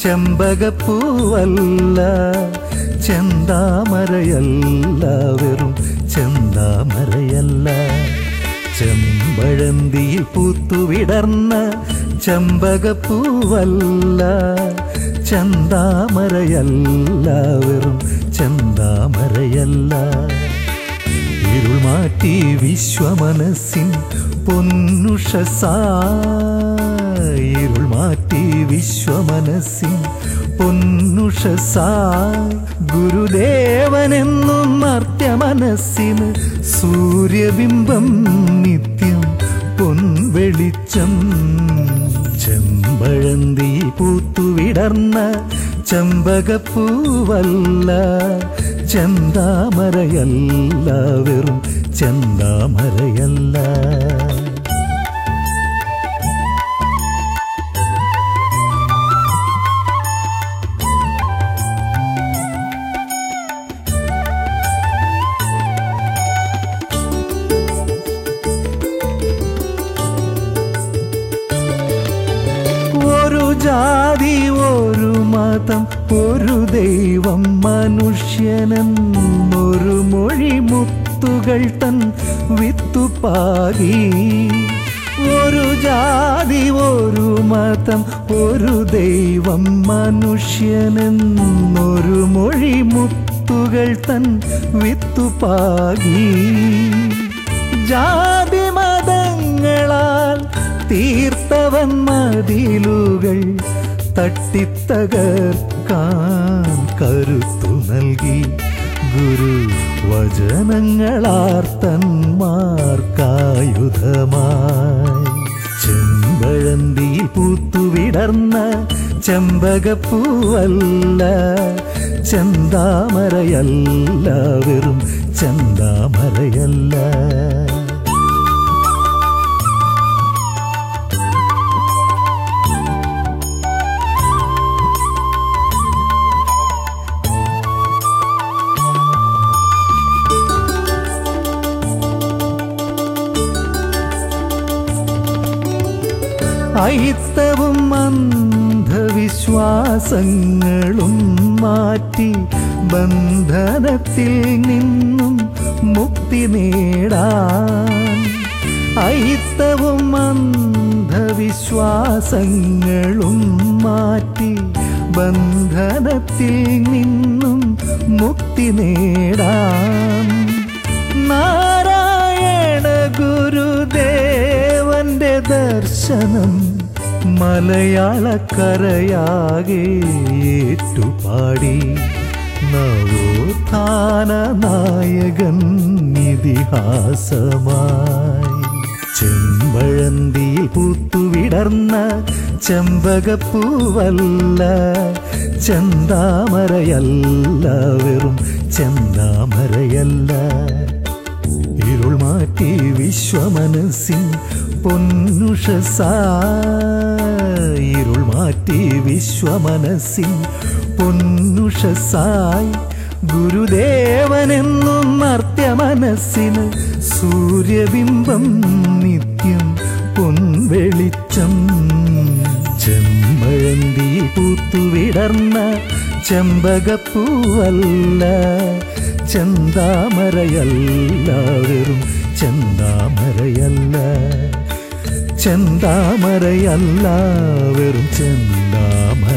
ചെമ്പകപ്പൂവല്ല ചെന്താമരയല്ല വെറും ചെന്താമരയല്ല ചെമ്പഴന്തിയിൽ പൂത്തുവിടർന്ന ചെമ്പകപ്പൂവല്ല ചെന്താമരയല്ല വെറും ചെന്താമരയല്ല ഇരുൾ മാറ്റി വിശ്വമനസ്സിൻ പൊന്നുഷസായി ഇരുൾ മാറ്റി വിശ്വമനസ്സിൻ പൊന്നുഷസായി ഗുരുദേവനെന്നും മർത്യമനസ്സിന് സൂര്യബിംബം നിത്യം പൊൻവെളിച്ചം ചെമ്പഴന്തി പൂത്തുവിടർന്ന ചെമ്പകപ്പൂവല്ല ചെന്താമരയല്ല വെറും ചെന്താമരയല്ല ഒരു ജാതി ഒരു മതം ഒരു ദൈവം മനുഷ്യനെന്നൊരു മൊഴി മുത്തുകൾ തൻ വിത്തുപാകി ഒരു ജാതി ഒരു മതം ഒരു ദൈവം മനുഷ്യനെന്നൊരു മൊഴി മുത്തുകൾ തൻ വിത്തുപാകി ജാതി മതങ്ങളാൽ തീർത്തവൻ മതിലുകൾ തട്ടിത്തകർക്കാൻ കരുത്തു നൽകി ഗുരു വചനങ്ങളാർത്തന്മാർക്കായുധമായി ചെമ്പഴന്തിയിൽ പൂത്തുവിടർന്ന ചെമ്പകപ്പൂവല്ല ചെന്താമരയല്ല വെറും ചെന്താമരയല്ല അയിത്തവും അന്ധവിശ്വാസങ്ങളും മാറ്റി ബന്ധനത്തിൽ നിന്നും മുക്തി നേടാൻ അയിത്തവും അന്ധവിശ്വാസങ്ങളും മാറ്റി ബന്ധനത്തിൽ നിന്നും മുക്തി നേടാൻ നാരായണ ഗുരുദേവന്റെ ദർശനം മലയാളക്കരയാകെ ഏറ്റുപാടി നവോത്ഥാന നായകൻ ഇതിഹാസമായി ചെമ്പഴന്തിയിൽ പൂത്തുവിടർന്ന ചെമ്പകപ്പൂവല്ല ചെന്താമരയല്ല വെറും ചെന്താമരയല്ല ഇരുൾ മാറ്റി വിശ്വമനസ്സിൻ പൊന്നുഷസായി ഇരുൾ മാറ്റി വിശ്വമനസ്സിൻ പൊന്നുഷസായി ഗുരുദേവനെന്നും മർത്യമനസ്സിന് സൂര്യബിംബം നിത്യം പൊൻവെളിച്ചം ചെമ്പഴന്തി പൂത്തുവിടർന്ന ചെമ്പകപ്പൂവല്ല ചെന്താമരയല്ല വെറും ചെന്താമരയല്ല ചെന്താമരയല്ല വെറും ചെന്താമരയല്ല